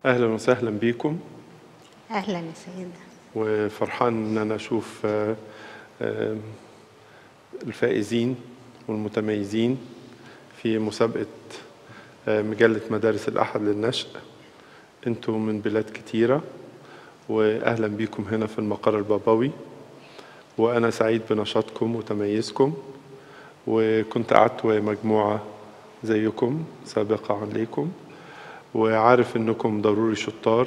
اهلا وسهلا بيكم اهلا يا سيدنا وفرحان ان انا اشوف آه، آه، الفائزين والمتميزين في مسابقه آه، مجله مدارس الاحد للنشء انتوا من بلاد كتيره واهلا بيكم هنا في المقر البابوي وانا سعيد بنشاطكم وتميزكم وكنت قعدت مجموعه زيكم سابقه عليكم وعارف انكم ضروري شطار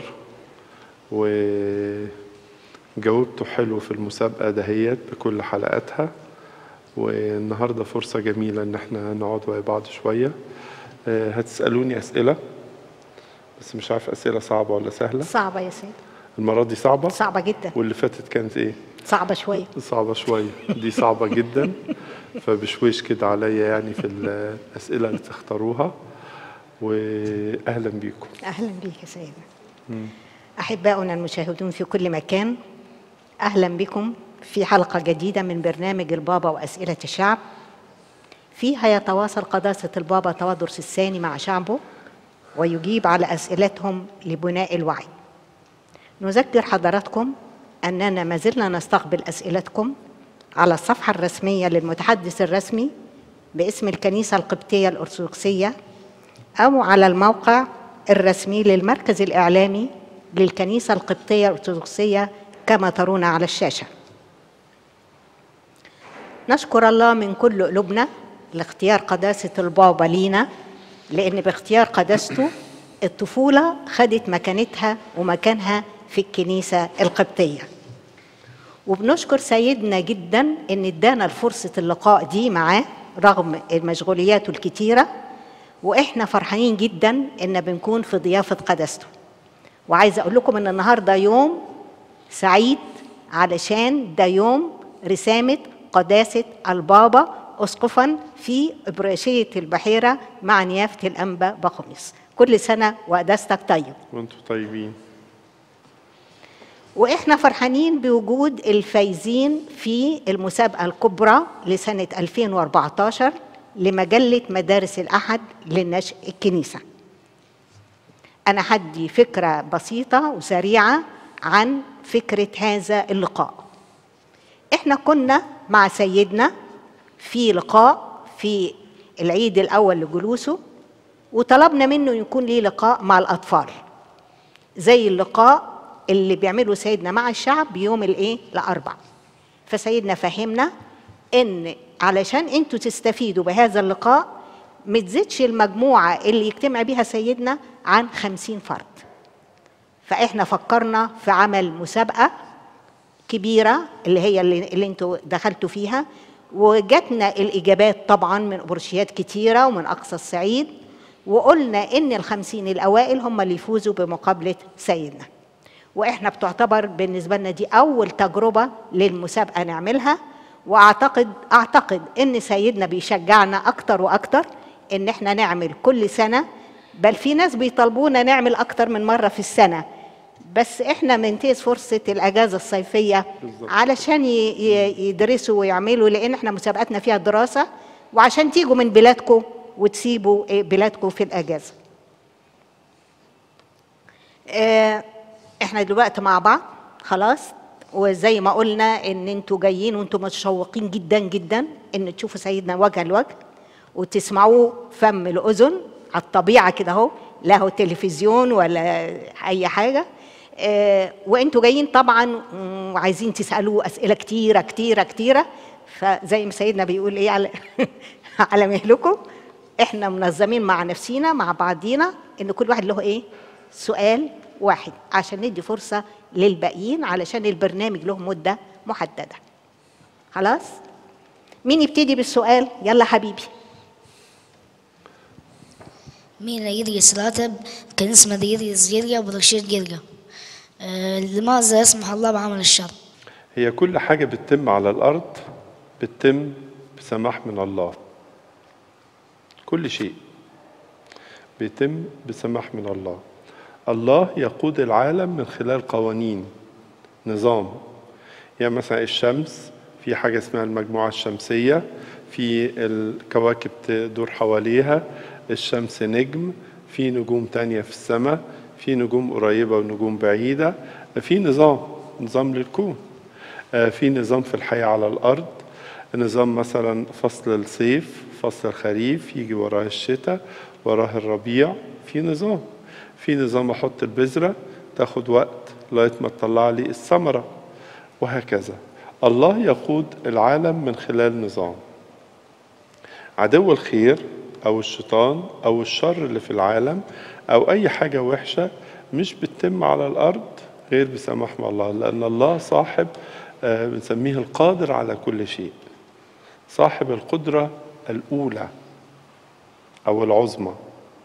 وجاوبتوا حلو في المسابقة دهيت بكل حلقاتها والنهاردة فرصة جميلة ان احنا نقعد مع بعض شوية آه، هتسألوني أسئلة بس مش عارف أسئلة صعبة ولا سهلة صعبه يا سيدي المرة دي صعبة صعبه جدا واللي فاتت كانت ايه صعبه شويه صعبة شوية دي صعبة جدا فبشويش كده عليا يعني في الأسئلة اللي تختاروها وأهلا بيكم اهلا بيك يا سيدنا احباؤنا المشاهدون في كل مكان اهلا بكم في حلقه جديده من برنامج البابا واسئله الشعب فيها يتواصل قداسه البابا تودرس الثاني مع شعبه ويجيب على اسئلتهم لبناء الوعي نذكر حضراتكم اننا ما زلنا نستقبل اسئلتكم على الصفحه الرسميه للمتحدث الرسمي باسم الكنيسه القبطيه الارثوذكسيه أو على الموقع الرسمي للمركز الإعلامي للكنيسة القبطية الأرثوذكسية كما ترون على الشاشة نشكر الله من كل قلوبنا لاختيار قداسة البابا لينا لأن باختيار قداسته الطفولة خدت مكانتها ومكانها في الكنيسة القبطية وبنشكر سيدنا جدا ان ادانا فرصه اللقاء دي معاه رغم مشغولياته الكتيره واحنا فرحانين جدا ان بنكون في ضيافه قداسته وعايزه اقول لكم ان النهارده يوم سعيد علشان ده يوم رسامه قداسه البابا اسقفا في ابراشيه البحيره مع نيافه الانبا بخميس كل سنه وقداستك طيب وانتوا طيبين واحنا فرحانين بوجود الفايزين في المسابقه الكبرى لسنه 2014 لمجله مدارس الاحد للنشء الكنيسه انا هدي فكره بسيطه وسريعه عن فكره هذا اللقاء احنا كنا مع سيدنا في لقاء في العيد الاول لجلوسه وطلبنا منه يكون ليه لقاء مع الاطفال زي اللقاء اللي بيعمله سيدنا مع الشعب يوم الايه الاربع فسيدنا فهمنا ان علشان انتوا تستفيدوا بهذا اللقاء ما تزيدش المجموعه اللي يجتمع بيها سيدنا عن خمسين فرد فاحنا فكرنا في عمل مسابقه كبيره اللي هي اللي, اللي انتوا دخلتوا فيها وجاتنا الاجابات طبعا من برشيات كتيره ومن اقصى الصعيد وقلنا ان الخمسين الاوائل هم اللي يفوزوا بمقابله سيدنا واحنا بتعتبر بالنسبه لنا دي اول تجربه للمسابقه نعملها واعتقد اعتقد ان سيدنا بيشجعنا اكتر واكتر ان احنا نعمل كل سنه بل في ناس بيطالبونا نعمل اكتر من مره في السنه بس احنا بننتهز فرصه الاجازه الصيفيه بالظبط. علشان ي- ي- يدرسوا ويعملوا لان احنا مسابقاتنا فيها دراسه وعشان تيجوا من بلادكم وتسيبوا إيه بلادكم في الاجازه آه، احنا دلوقتي مع بعض خلاص وزي ما قلنا ان انتوا جايين وانتوا متشوقين جدا جدا ان تشوفوا سيدنا وجه لوجه وتسمعوه فم الاذن على الطبيعه كده اهو لا هو تلفزيون ولا اي حاجه آه، وانتوا جايين طبعا مم، وعايزين تسالوه اسئله كتيره كتيره كتيره فزي ما سيدنا بيقول ايه على على مهلكم احنا منظمين مع نفسينا مع بعضينا ان كل واحد له ايه سؤال واحد عشان ندي فرصه للباقيين علشان البرنامج له مده محدده خلاص مين يبتدي بالسؤال يلا حبيبي مين يدري صلاة كان اسمه يدري زيريا وبرشيد جيريا آه لماذا يسمح الله بعمل الشر هي كل حاجة بتتم على الأرض بتتم بسماح من الله كل شيء بيتم بسماح من الله الله يقود العالم من خلال قوانين نظام يعني مثلا الشمس في حاجة اسمها المجموعة الشمسية في الكواكب تدور حواليها الشمس نجم في نجوم تانية في السماء في نجوم قريبة ونجوم بعيدة في نظام نظام للكون آه، في نظام في الحياة على الأرض نظام مثلا فصل الصيف فصل الخريف يجي وراه الشتاء وراه الربيع في نظام في نظام أحط البذرة تاخد وقت لغاية ما تطلع لي الثمرة وهكذا الله يقود العالم من خلال نظام عدو الخير او الشيطان او الشر اللي في العالم او اي حاجه وحشه مش بتتم على الارض غير بسماح من الله لان الله صاحب آه، بنسميه القادر على كل شيء صاحب القدره الاولى او العظمى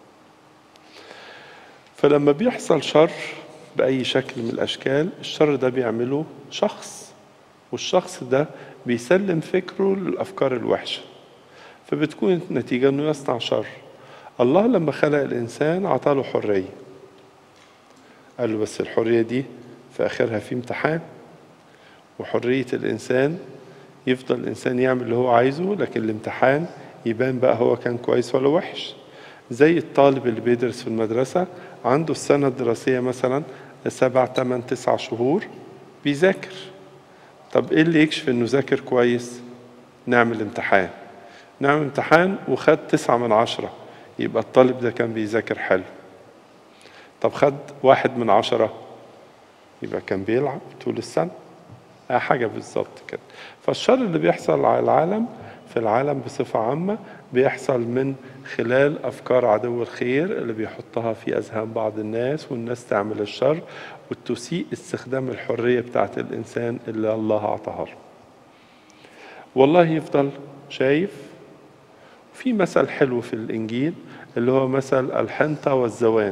فلما بيحصل شر باي شكل من الاشكال الشر ده بيعمله شخص والشخص ده بيسلم فكره للافكار الوحشه فبتكون النتيجة أنه يصنع شر الله لما خلق الإنسان عطاله حرية قال له بس الحرية دي في آخرها في امتحان وحرية الإنسان يفضل الإنسان يعمل اللي هو عايزه لكن الامتحان يبان بقى هو كان كويس ولا وحش زي الطالب اللي بيدرس في المدرسة عنده السنة الدراسية مثلا سبع تمن تسع شهور بيذاكر طب ايه اللي يكشف انه ذاكر كويس نعمل امتحان نعمل امتحان وخد تسعة من عشرة يبقى الطالب ده كان بيذاكر حلو طب خد واحد من عشرة يبقى كان بيلعب طول السنة آه حاجة بالظبط كده فالشر اللي بيحصل على العالم في العالم بصفة عامة بيحصل من خلال أفكار عدو الخير اللي بيحطها في أذهان بعض الناس والناس تعمل الشر وتسيء استخدام الحرية بتاعت الإنسان اللي الله أعطاها له والله يفضل شايف في مثل حلو في الإنجيل اللي هو مثل الحنطة والزوان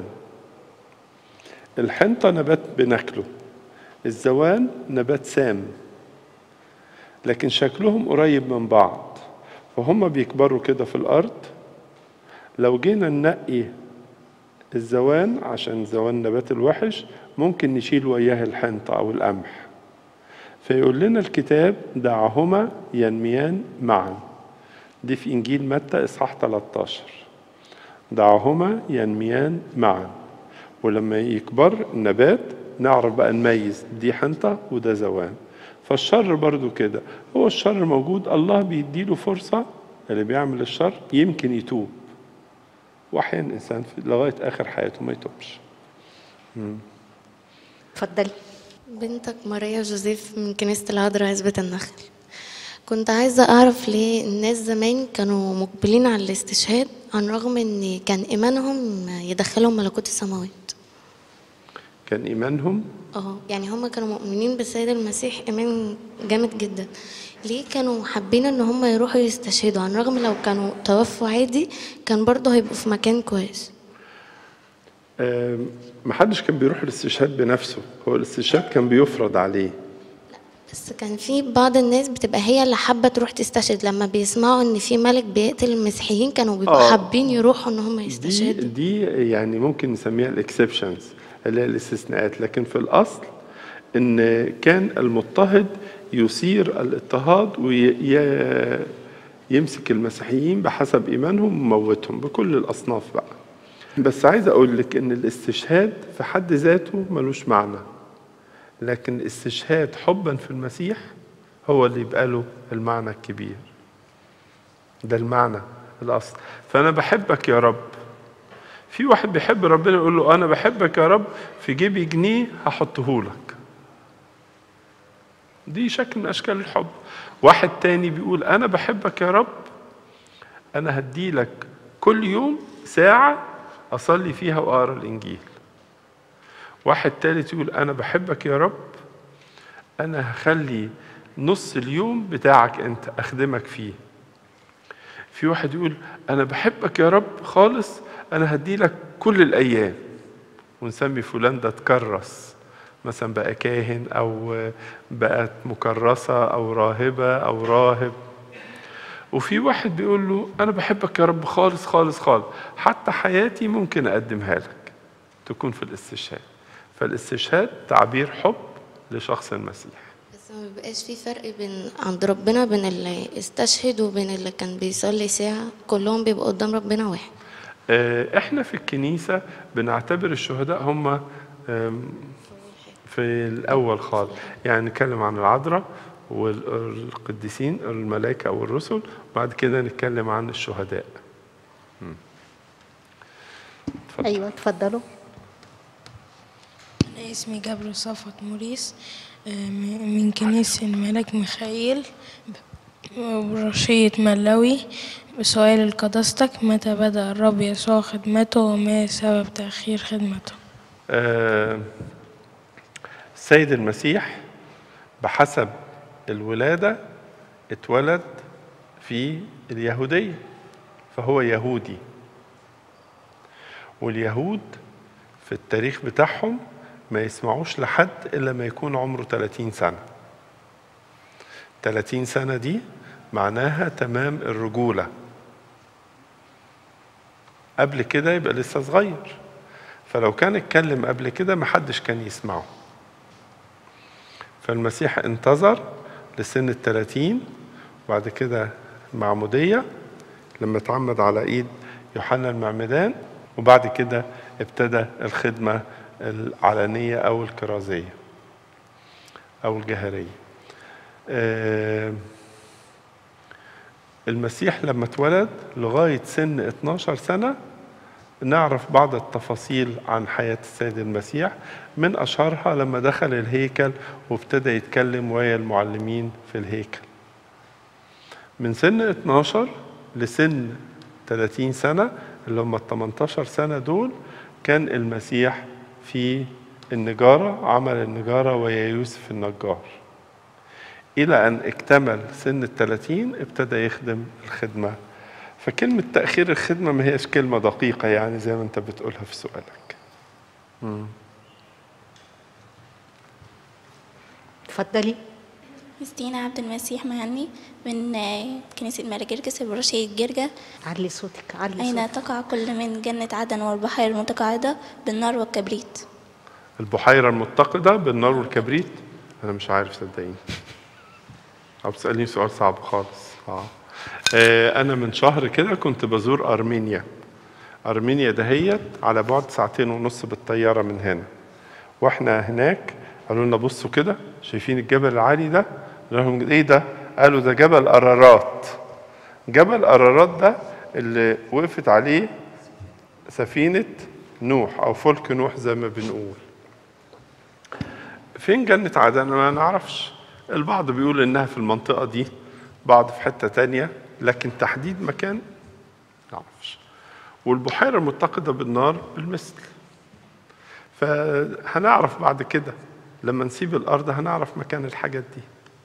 الحنطة نبات بناكله الزوان نبات سام لكن شكلهم قريب من بعض فهم بيكبروا كده في الأرض لو جينا ننقي الزوان عشان الزوان نبات الوحش ممكن نشيل وياه الحنطة أو القمح فيقول لنا الكتاب دعهما ينميان معا دي في إنجيل متى إصحاح 13 دعهما ينميان معا ولما يكبر النبات نعرف بقى نميز دي حنطة وده زوان فالشر برضو كده هو الشر موجود الله بيديله فرصة اللي بيعمل الشر يمكن يتوب وأحيانا الإنسان في لغاية آخر حياته ما يتوبش اتفضلي بنتك ماريا جوزيف من كنيسة العذراء عزبة النخل كنت عايزة أعرف ليه الناس زمان كانوا مقبلين على الاستشهاد عن رغم إن كان إيمانهم يدخلهم ملكوت السماوات كان إيمانهم اه يعني هما كانوا مؤمنين بالسيد المسيح إيمان جامد جدا ليه كانوا حابين إن هما يروحوا يستشهدوا عن رغم لو كانوا توفوا عادي كان برضه هيبقوا في مكان كويس آم، محدش كان بيروح الاستشهاد بنفسه هو الاستشهاد كان بيفرض عليه بس كان في بعض الناس بتبقى هي اللي حابة تروح تستشهد لما بيسمعوا إن في ملك بيقتل المسيحيين كانوا بيبقوا آه. حابين يروحوا إن هم دي يستشهدوا دي يعني ممكن نسميها الاكسبشنز اللي هي الاستثناءات لكن في الاصل ان كان المضطهد يثير الاضطهاد ويمسك المسيحيين بحسب ايمانهم وموتهم بكل الاصناف بقى بس عايز اقول لك ان الاستشهاد في حد ذاته ملوش معنى لكن الاستشهاد حبا في المسيح هو اللي يبقى له المعنى الكبير ده المعنى الاصل فانا بحبك يا رب في واحد بيحب ربنا يقول له انا بحبك يا رب في جيبي جنيه هحطه لك دي شكل من اشكال الحب واحد تاني بيقول انا بحبك يا رب انا هديلك كل يوم ساعة اصلي فيها واقرا الانجيل واحد تالت يقول انا بحبك يا رب انا هخلي نص اليوم بتاعك انت اخدمك فيه في واحد يقول انا بحبك يا رب خالص انا هديلك كل الايام ونسمي فلان ده تكرس مثلا بقى كاهن او بقت مكرسه او راهبه او راهب وفي واحد بيقول له انا بحبك يا رب خالص خالص خالص حتى حياتي ممكن اقدمها لك تكون في الاستشهاد فالاستشهاد تعبير حب لشخص المسيح بس ما بيبقاش في فرق بين عند ربنا بين اللي استشهد وبين اللي كان بيصلي ساعة كلهم بيبقوا قدام ربنا واحد آه، احنا في الكنيسة بنعتبر الشهداء هم آم، في الأول خالص يعني نتكلم عن العذراء والقديسين الملائكة أو الرسل وبعد كده نتكلم عن الشهداء مم. اتفضل. ايوه اتفضلوا أنا اسمي جابر صفوت موريس آه، م- من كنيسة الملك ميخائيل برشية ملاوي بسؤال لقداستك متى بدأ الرب يسوع خدمته وما سبب تأخير خدمته آه، السيد المسيح بحسب الولادة اتولد في اليهودية فهو يهودي واليهود في التاريخ بتاعهم ما يسمعوش لحد إلا ما يكون عمره 30 سنة 30 سنة دي معناها تمام الرجولة قبل كده يبقى لسه صغير فلو كان اتكلم قبل كده محدش كان يسمعه فالمسيح انتظر لسن الثلاثين وبعد كده المعمودية لما اتعمد على ايد يوحنا المعمدان وبعد كده ابتدى الخدمة العلنية أو الكرازية أو الجهرية آه، المسيح لما اتولد لغاية سن 12 سنة نعرف بعض التفاصيل عن حياة السيد المسيح من أشهرها لما دخل الهيكل وابتدى يتكلم ويا المعلمين في الهيكل من سن 12 لسن 30 سنة اللي هم ال 18 سنة دول كان المسيح في النجارة عمل النجارة ويا يوسف النجار إلى أن اكتمل سن الثلاثين ابتدى يخدم الخدمة فكلمة تأخير الخدمة ما هيش كلمة دقيقة يعني زي ما أنت بتقولها في سؤالك مم. اتفضلي كريستينا عبد المسيح مهني من آه، كنيسة ماري جرجس البرشية جرجة علي صوتك علي أين صوتك تقع كل من جنة عدن والبحيرة المتقاعدة بالنار والكبريت البحيرة المتقدة بالنار والكبريت أنا مش عارف صدقيني أو بتسألني سؤال صعب خالص آه. آه أنا من شهر كده كنت بزور أرمينيا أرمينيا دهيت على بعد ساعتين ونص بالطيارة من هنا وإحنا هناك قالوا لنا بصوا كده شايفين الجبل العالي ده؟ قلنا لهم إيه ده؟ قالوا ده جبل أرارات جبل أرارات ده اللي وقفت عليه سفينة نوح أو فلك نوح زي ما بنقول فين جنة عدن أنا ما نعرفش البعض بيقول إنها في المنطقة دي بعض في حتة تانية لكن تحديد مكان ما نعرفش والبحيرة المتقدة بالنار بالمثل فهنعرف بعد كده لما نسيب الأرض هنعرف مكان الحاجات دي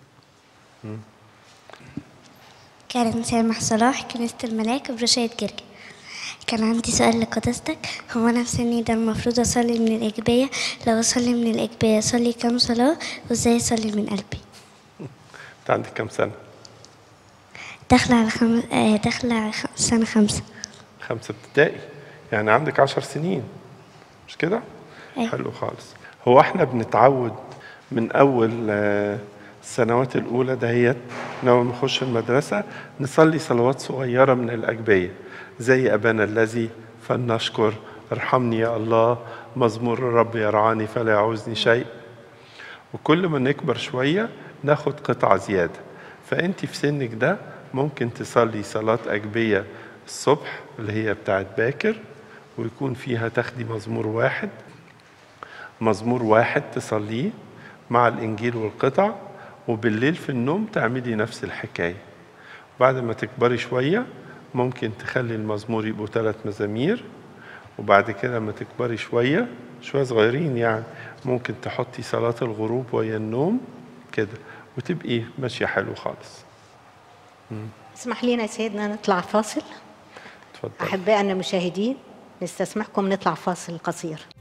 كان سامح صلاح كنيسة الملاك برشاية جرجة كان عندي سؤال لقداستك هو أنا في سني ده المفروض أصلي من الإجبية لو أصلي من الإجبية أصلي كام صلاة وإزاي أصلي من قلبي أنت عندك كام سنة؟ داخلة على خم... آه، داخلة على خ... سنة خمسة خمسة ابتدائي يعني عندك عشر سنين مش كده؟ أيوة. حلو خالص هو احنا بنتعود من أول آه، السنوات الأولى دهيت لما نخش المدرسة نصلي صلوات صغيرة من الأجبية زي أبانا الذي فلنشكر ارحمني يا الله مزمور الرب يرعاني فلا يعوزني شيء وكل ما نكبر شوية ناخد قطعة زيادة فأنت في سنك ده ممكن تصلي صلاة أجبية الصبح اللي هي بتاعت باكر ويكون فيها تاخدي مزمور واحد مزمور واحد تصليه مع الإنجيل والقطع وبالليل في النوم تعملي نفس الحكاية بعد ما تكبري شوية ممكن تخلي المزمور يبقوا ثلاث مزامير وبعد كده لما تكبري شوية شوية صغيرين يعني ممكن تحطي صلاة الغروب ويا النوم كده وتبقي ماشية حلو خالص اسمح لنا يا سيدنا نطلع فاصل اتفضل أحبائنا المشاهدين نستسمحكم نطلع فاصل قصير